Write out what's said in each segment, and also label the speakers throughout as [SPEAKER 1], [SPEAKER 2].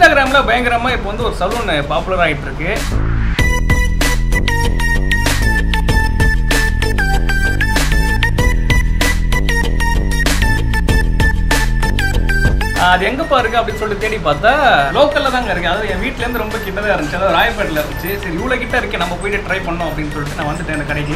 [SPEAKER 1] இன்ஸ்டாகிராமில் பயங்கரமாக இப்போ வந்து ஒரு சலூன் பாப்புலர் ஆகிட்டு இருக்கு ஆஹ் அது எங்கப்பா இருக்கு அப்படின்னு சொல்லிட்டு தேடி பார்த்தா லோக்கல்ல தாங்க இருக்கு அதாவது என் வீட்ல இருந்து ரொம்ப கிட்டதான் இருந்துச்சு அதாவது ராயப்பேட்டில் இருந்துச்சு சரி இவ்வளவு கிட்ட இருக்கு நம்ம போயிட்டு ட்ரை பண்ணோம் அப்படின்னு சொல்லிட்டு நான் வந்துட்டேன் இந்த கடைக்கு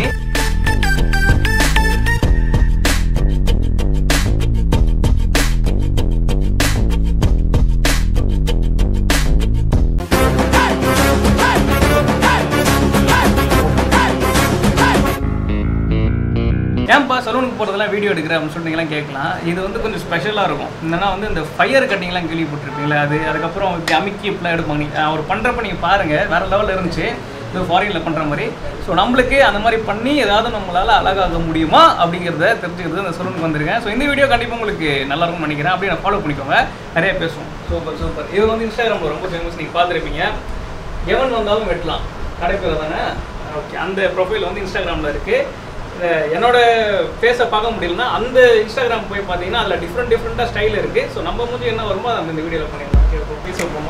[SPEAKER 1] ஏன்பா சலூனுக்கு போகிறதெல்லாம் வீடியோ எடுக்கிறேன் அப்படின்னு சொன்னீங்கலாம் கேட்கலாம் இது வந்து கொஞ்சம் ஸ்பெஷலாக இருக்கும் என்னன்னா வந்து இந்த ஃபயர் கட்டிங்லாம் கேள்விப்பட்டிருப்பீங்களா அது அதுக்கப்புறம் இப்படி அமுக்கி இப்படிலாம் எடுப்பாங்க நீ- அவர் பண்ணுறப்ப நீங்கள் பாருங்கள் வேறு லெவலில் இருந்துச்சு இது ஃபாரினில் பண்ணுற மாதிரி ஸோ நம்மளுக்கு அந்த மாதிரி பண்ணி ஏதாவது நம்மளால் அழகாக முடியுமா அப்படிங்கிறத தெரிஞ்சுக்கிறது இந்த சலூனுக்கு வந்திருக்கேன் ஸோ இந்த வீடியோ கண்டிப்பாக உங்களுக்கு நல்லா இருக்கும்னு நினைக்கிறேன் அப்படியே நான் ஃபாலோ பண்ணிக்கோங்க நிறைய பேசுவோம் சூப்பர் சூப்பர் இது வந்து இன்ஸ்டாகிராமில் ரொம்ப ஃபேமஸ் நீங்கள் பார்த்துருப்பீங்க எவன் வந்தாலும் வெட்டலாம் கடை பேர் தானே ஓகே அந்த ப்ரொஃபைல் வந்து இன்ஸ்டாகிராமில் இருக்குது என்னோட ஃபேஸை பார்க்க முடியலன்னா அந்த இன்ஸ்டாகிராம் போய் பார்த்தீங்கன்னா அதில் டிஃப்ரெண்ட் டிஃப்ரெண்ட்டாக ஸ்டைல் இருக்குது ஸோ நம்ம மூஞ்சி என்ன வருமோ அதை நம்ம இந்த வீடியோவில் பண்ணிடலாம் ஓகே இப்போ பீஸ் வைப்போமா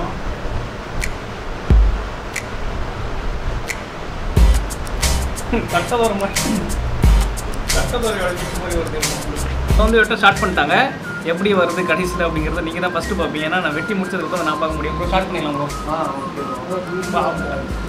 [SPEAKER 1] கட்டதோர மாதிரி கட்டதோர வளர்ச்சி மாதிரி வருது இப்போ வந்து வெட்ட ஸ்டார்ட் பண்ணிட்டாங்க எப்படி வருது கடைசியில் அப்படிங்கிறத நீங்கள் தான் ஃபஸ்ட்டு பார்ப்பீங்க ஏன்னா நான் வெட்டி முடிச்சதுக்கு தான் நான் பார்க்க முடியும் ப்ரோ ஸ்டார்ட் பண்ணிடலாம் ப்ரோ
[SPEAKER 2] ஆ ஓகே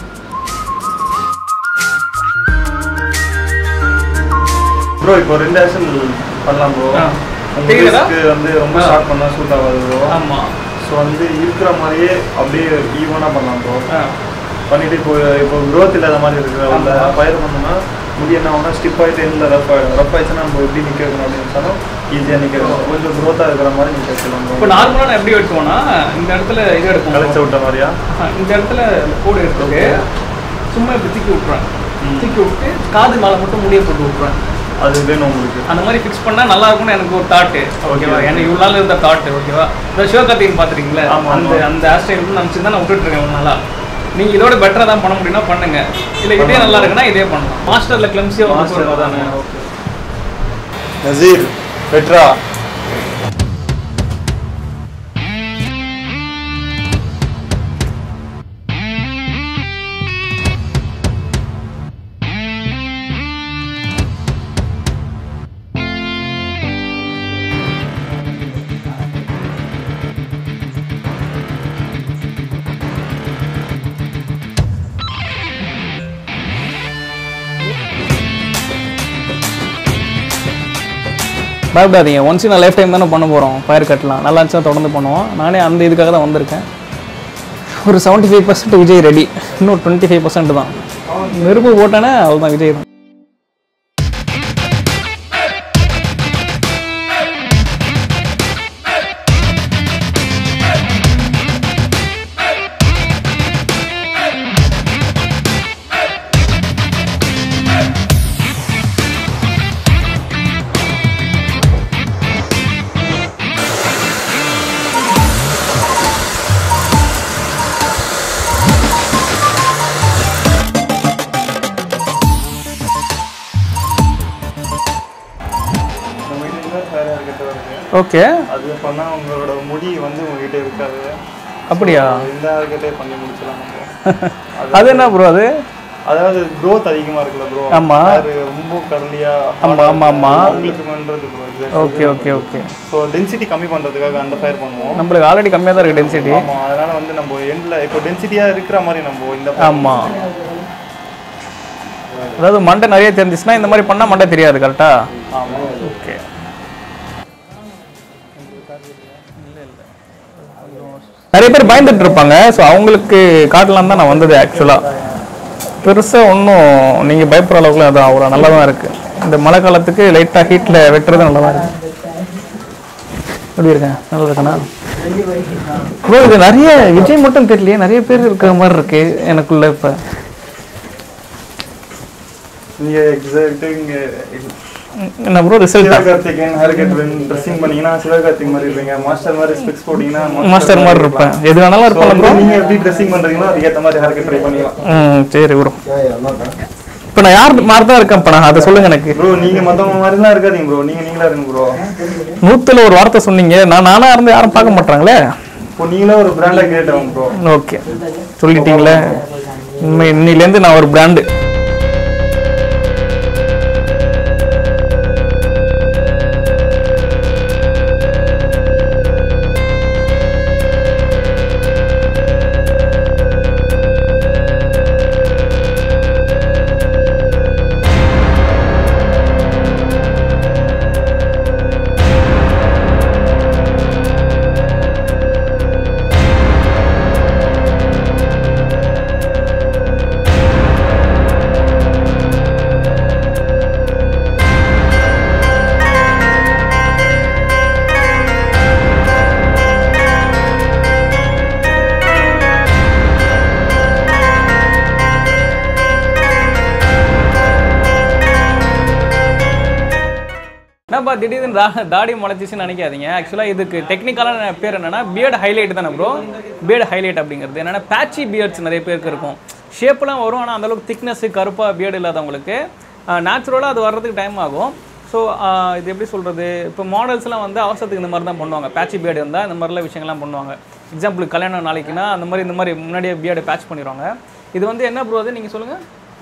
[SPEAKER 2] ப்ரோ இப்போ ரெண்டு ஆக்ஷன் பண்ணலாம் ப்ரோ
[SPEAKER 1] ஆ.
[SPEAKER 2] உங்க
[SPEAKER 1] தெரியுதா?
[SPEAKER 2] ஃபேஸ்க்கு வந்து ரொம்ப
[SPEAKER 1] ஆ.
[SPEAKER 2] ஷார்ட் பண்ணா சூட் ஆகாது ப்ரோ
[SPEAKER 1] ஆமாம்
[SPEAKER 2] ஸோ வந்து இருக்கிற மாதிரியே அப்படியே ஈவனாக பண்ணலாம் ப்ரோ
[SPEAKER 1] ஆ
[SPEAKER 2] பண்ணிட்டு இப்போ இப்போ growth இல்லாத மாதிரி இருக்கிற அந்த
[SPEAKER 1] ஆமா.
[SPEAKER 2] பயிர் பண்ணோம்னா முடி என்ன ஆகும்னா ஸ்டிப் ஆகிட்டு எண்ணில் ரஃப் ஆகிடும் ரஃப் ஆயிடுச்சுன்னா நம்ம எப்படி நிற்க வைக்கணும் அப்படின்னு சொன்னாலும் ஈஸியாக நிற்க வைக்கணும் கொஞ்சம் growth-ஆ இருக்கிற மாதிரி நிற்க வைக்கலாம்
[SPEAKER 1] இப்போ
[SPEAKER 2] ப்ரோ
[SPEAKER 1] நார்மலாக நான் எப்படி எடுத்துவோம்னா இந்த இடத்துல இது எடுப்போம்
[SPEAKER 2] கலைச்ச விட்ட மாதிரியா
[SPEAKER 1] ஆஹா, இந்த இடத்துல கோடு எடுத்துட்டு சும்மா இப்படி தூக்கி விட்ருவேன்
[SPEAKER 2] ம்.
[SPEAKER 1] தூக்கி விட்டு காது மேலே மட்டும் முடிய போட்டு விட்ருவேன்
[SPEAKER 2] அது வேணும் உங்களுக்கு
[SPEAKER 1] அந்த மாதிரி ஃபிக்ஸ் பண்ணால் நல்லா இருக்கும்னு எனக்கு ஒரு தாட்டு ஓகேவா
[SPEAKER 2] okay.
[SPEAKER 1] எனக்கு இவ்வளோ நாள் இருந்த தாட்டு ஓகேவா இந்த சிவகார்த்திகன் பார்த்துருக்கீங்களா
[SPEAKER 2] ஆமா,
[SPEAKER 1] அந்த
[SPEAKER 2] ஆமா.
[SPEAKER 1] அந்த ஹேர் ஸ்டைல் வந்து நினச்சி தான் நான் விட்டுட்டுருக்கேன் இவ்வளோ நாளா நீங்கள் இதோட பெட்டராக தான் பண்ண முடியும்னா பண்ணுங்க இல்லை இதே
[SPEAKER 2] பண்ணலாம்.
[SPEAKER 1] நல்லா இருக்குன்னா இதே பண்ணலாம் மாஸ்டரில் கிளம்ஸியாக
[SPEAKER 2] மாஸ்டர்
[SPEAKER 1] வந்து
[SPEAKER 2] தானே ஓகே நசீர் பெட்ரா
[SPEAKER 1] பயப்படாதீங்க ஒன்ஸ் நான் லைஃப் டைம் தானே பண்ண போகிறோம் ஃபயர் கட்டலாம் நல்லா இருந்துச்சுன்னா தொடர்ந்து பண்ணுவோம் நானே அந்த இதுக்காக தான் வந்திருக்கேன் ஒரு seventy five percent Vijay ready இன்னும் டுவெண்ட்டி ஃபைவ் பர்சன்ட் தான் நெருப்பு போட்டானே அவ்வளோதான் விஜய் தான்
[SPEAKER 2] நம்ம கிட்ட வேற யார்கிட்ட வருது
[SPEAKER 1] ஓகே
[SPEAKER 2] அது பண்ணா உங்களோட முடி வந்து உங்ககிட்ட இருக்காது
[SPEAKER 1] அப்படியா
[SPEAKER 2] இந்த யார்கிட்டே பண்ணி முடிச்சலாம் நம்ம
[SPEAKER 1] அது என்ன ப்ரோ அது
[SPEAKER 2] அதாவது growth அதிகமா இருக்குல்ல ப்ரோ
[SPEAKER 1] ஆமா.
[SPEAKER 2] ரொம்ப கடலியா
[SPEAKER 1] ஆமா, ஆமா, ஆமா.
[SPEAKER 2] உங்களுக்கு பண்றது bro
[SPEAKER 1] okay okay okay
[SPEAKER 2] so density கம்மி பண்றதுக்காக அந்த ஃபயர் பண்ணுவோம்
[SPEAKER 1] நம்மளுக்கு ஆல்ரெடி கம்மியாக தான் இருக்குது டென்சிட்டி
[SPEAKER 2] ஆமா அதனால வந்து நம்ம எண்ட்ல இப்போ டென்சிட்டியா இருக்கிற மாதிரி நம்ம இந்த
[SPEAKER 1] ஆமாம் அதாவது மண்டை நிறைய தெரிஞ்சிச்சுன்னா இந்த மாதிரி பண்ணால் மண்டை தெரியாது கரெக்டா
[SPEAKER 2] ஆமா
[SPEAKER 1] ஓகே நிறைய பேர் பயந்துட்டு இருப்பாங்க ஸோ அவங்களுக்கு காட்டலாம் தான் நான் வந்தது ஆக்சுவலாக பெருசாக ஒன்றும் நீங்கள் பயப்படுற அளவுக்குலாம் அது அவ்வளோ நல்லா தான் இருக்குது இந்த மழை காலத்துக்கு லைட்டாக ஹீட்டில் வெட்டுறது நல்லா தான் இருக்கு எப்படி இருக்கேன் நல்லா இருக்கேண்ணா ப்ரோ இது நிறைய விஜய் மட்டும் தெரியலையே நிறைய பேர் இருக்கிற மாதிரி இருக்கு எனக்குள்ள இப்போ
[SPEAKER 2] நீங்க எக்ஸாக்ட் இங்க
[SPEAKER 1] என்ன ப்ரோ ரிசல்ட்டா
[SPEAKER 2] சிவகார்த்திகேயன் ஹேர் கட் ட்ரெஸ்ஸிங் பண்ணீங்கன்னா சிவகார்த்திக் மாதிரி இருப்பீங்க மாஸ்டர் மாதிரி ஸ்பெக்ஸ் போட்டீங்கன்னா
[SPEAKER 1] மாஸ்டர் மாதிரி இருப்பேன் எது வேணாலும்
[SPEAKER 2] So,
[SPEAKER 1] இருப்பேன்
[SPEAKER 2] வந்து
[SPEAKER 1] ப்ரோ
[SPEAKER 2] நீங்க எப்படி ட்ரெஸ்ஸிங் பண்றீங்களோ அதுக்கேற்ற மாதிரி ஹேர் கட் ட்ரை பண்ணிக்கலாம்
[SPEAKER 1] ம் சரி ப்ரோ இப்போ நான் யார் மாதிரி தான் இருக்கேன் இப்போ நான் அதை சொல்லுங்க எனக்கு
[SPEAKER 2] ப்ரோ நீங்க மத்தவங்க மாதிரிலாம் இருக்காதீங்க ப்ரோ நீங்க நீங்களா இருங்க ப்ரோ
[SPEAKER 1] நூத்துல ஒரு வார்த்தை சொன்னீங்க நான் நானா இருந்து யாரும் பார்க்க மாட்டாங்களே
[SPEAKER 2] இப்போ நீங்களே ஒரு பிராண்டை கிரியேட் ஆகும் ப்ரோ
[SPEAKER 1] ஓகே சொல்லிட்டீங்களே உண்மை இன்னிலேருந்து நான் ஒரு பிராண்டு என்னப்பா திடீர்னு தா- தாடி முளைச்சிச்சுன்னு நினைக்காதீங்க ஆக்சுவலாக இதுக்கு டெக்னிக்கலான பேர் என்னன்னா பியர்டு ஹைலைட் தானே ப்ரோ பியர்டு ஹைலைட் அப்படிங்கிறது என்னன்னா பேட்சி பியர்ட்ஸ் நிறைய பேருக்கு இருக்கும் ஷேப்லாம் வரும் ஆனால் அந்தளவுக்கு திக்னஸ் கருப்பாக பியர்டு இல்லாதவங்களுக்கு நேச்சுரலாக அது வர்றதுக்கு டைம் ஆகும் ஸோ இது எப்படி சொல்கிறது இப்போ மாடல்ஸ்லாம் வந்து அவசரத்துக்கு இந்த மாதிரி தான் பண்ணுவாங்க பேட்சி பியர்டு இருந்தால் இந்த மாதிரிலாம் விஷயங்கள்லாம் பண்ணுவாங்க எக்ஸாம்பிள் கல்யாணம் நாளைக்குன்னா அந்த மாதிரி இந்த மாதிரி முன்னாடியே பியர்டு பேட்ச் பண்ணிடுவாங்க இது வந்து என்ன ப்ரோ அது நீங்கள் சொல்லுங்கள்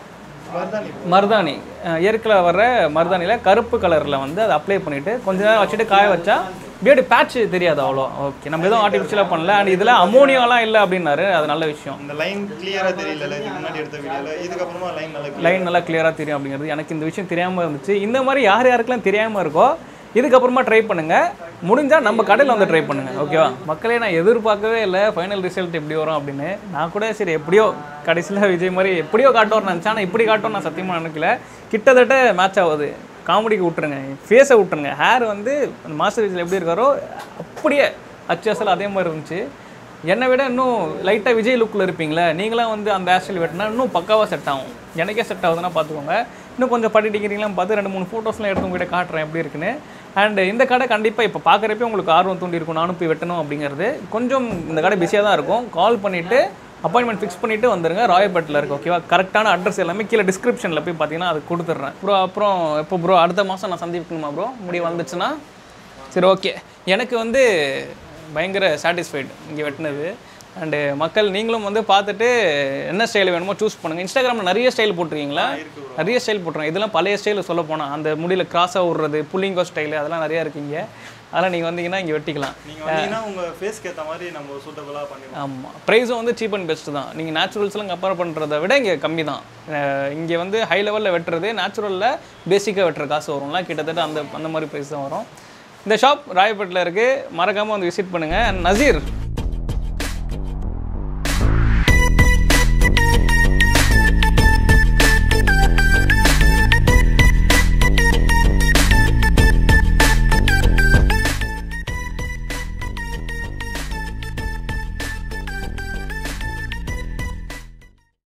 [SPEAKER 1] மருதாணி அஹ் இயற்கையில் வர்ற மருதாணியில் கருப்பு கலரில் வந்து அதை அப்ளை பண்ணிவிட்டு கொஞ்ச நேரம் வச்சுட்டு காய வச்சா பியர்டு பேட்ச் தெரியாது அவ்வளோ ஓகே நம்ம எதுவும் ஆர்டிஃபிஷியலாக பண்ணல அண்ட் இதில் அமோனியாலாம் இல்லை அப்படின்னாரு அது நல்ல விஷயம்
[SPEAKER 2] இந்த லைன் கிளியரா தெரியல இதுக்கு முன்னாடி எடுத்த வீடியோல இதுக்கப்புறமா லைன் நல்லா
[SPEAKER 1] லைன் நல்லா கிளியராக தெரியும் அப்படிங்கிறது எனக்கு இந்த விஷயம் தெரியாமல் இருந்துச்சு இந்த மாதிரி யார் யாருக்கெல்லாம் தெரியாமல் இருக்கோ இதுக்கப்புறமா ட்ரை பண்ணுங்க முடிஞ்சா நம்ம கடையில் வந்து ட்ரை பண்ணுங்க ஓகேவா மக்களே நான் எதிர்பார்க்கவே இல்லை ஃபைனல் ரிசல்ட் எப்படி வரும் அப்படின்னு நான் கூட சரி எப்படியோ கடைசியில் விஜய் மாதிரி எப்படியோ காட்டுவார் நினச்சேன் ஆனால் இப்படி காட்டும் நான் சத்தியமாக நினைக்கல கிட்டத்தட்ட மேட்ச் ஆகுது காமெடிக்கு விட்டுருங்க ஃபேஸை விட்டுருங்க ஹேர் வந்து அந்த மாஸ்டர் விஜயில் எப்படி இருக்காரோ அப்படியே அச்சு அதே மாதிரி இருந்துச்சு என்னை விட இன்னும் லைட்டாக விஜய் லுக்கில் இருப்பீங்களே நீங்களாம் வந்து அந்த ஹேர் ஸ்டைல் வெட்டினா இன்னும் பக்காவாக செட் ஆகும் எனக்கே செட் ஆகுதுன்னா பார்த்துக்கோங்க இன்னும் கொஞ்சம் படி டிகிரிலாம் பார்த்து ரெண்டு மூணு ஃபோட்டோஸ்லாம் எடுத்து உங்ககிட்ட காட்டுறேன் எப்படி இருக்குன்னு அண்ட் இந்த கடை கண்டிப்பாக இப்போ பார்க்குறப்ப உங்களுக்கு ஆர்வம் தூண்டி இருக்கும் நானும் போய் வெட்டணும் அப்படிங்கிறது கொஞ்சம் இந்த கடை பிஸியாக தான் இருக்கும் கால் பண்ணிவிட்டு அப்பாயின்மெண்ட் ஃபிக்ஸ் பண்ணிவிட்டு வந்துருங்க ராயப்பேட்டில் இருக்கு ஓகேவா கரெக்டான அட்ரஸ் எல்லாமே கீழே டிஸ்கிரிப்ஷனில் போய் பார்த்தீங்கன்னா அது கொடுத்துட்றேன் ப்ரோ அப்புறம் இப்போ ப்ரோ அடுத்த மாதம் நான் சந்திக்கணுமா ப்ரோ முடி வந்துச்சுன்னா சரி ஓகே எனக்கு வந்து பயங்கர சாட்டிஸ்ஃபைடு இங்கே வெட்டினது அண்டு மக்கள் நீங்களும் வந்து பார்த்துட்டு என்ன ஸ்டைல் வேணுமோ சூஸ் பண்ணுங்கள் இன்ஸ்டாகிராமில் நிறைய ஸ்டைல் போட்டிருக்கீங்களா நிறைய ஸ்டைல் போட்டுருங்க இதெல்லாம் பழைய ஸ்டைல் சொல்ல போனால் அந்த முடியில் கிராஸாக விடுறது புள்ளிங்கோ ஸ்டைலு அதெல்லாம் நிறையா இருக்கீங்க அதெல்லாம் நீங்கள் வந்தீங்கன்னா இங்கே வெட்டிக்கலாம்
[SPEAKER 2] நீங்க வந்தீங்கன்னா உங்க ஃபேஸ்க்கு ஏத்த மாதிரி நம்ம சூட்டபிளா பண்ணிடுவோம்
[SPEAKER 1] ஆமாம் ப்ரைஸும் வந்து சீப் அண்ட் பெஸ்ட் தான் நீங்கள் நேச்சுரல்ஸ்லாம் கம்பேர் பண்ணுறத விட இங்கே கம்மி தான் இங்கே வந்து ஹை லெவலில் வெட்டுறது நேச்சுரலில் பேசிக்காக வெட்டுற காசு வரும்ல கிட்டத்தட்ட அந்த அந்த மாதிரி ப்ரைஸ் தான் வரும் இந்த ஷாப் ராயப்பேட்டில் இருக்குது மறக்காமல் வந்து விசிட் பண்ணுங்கள் நசீர்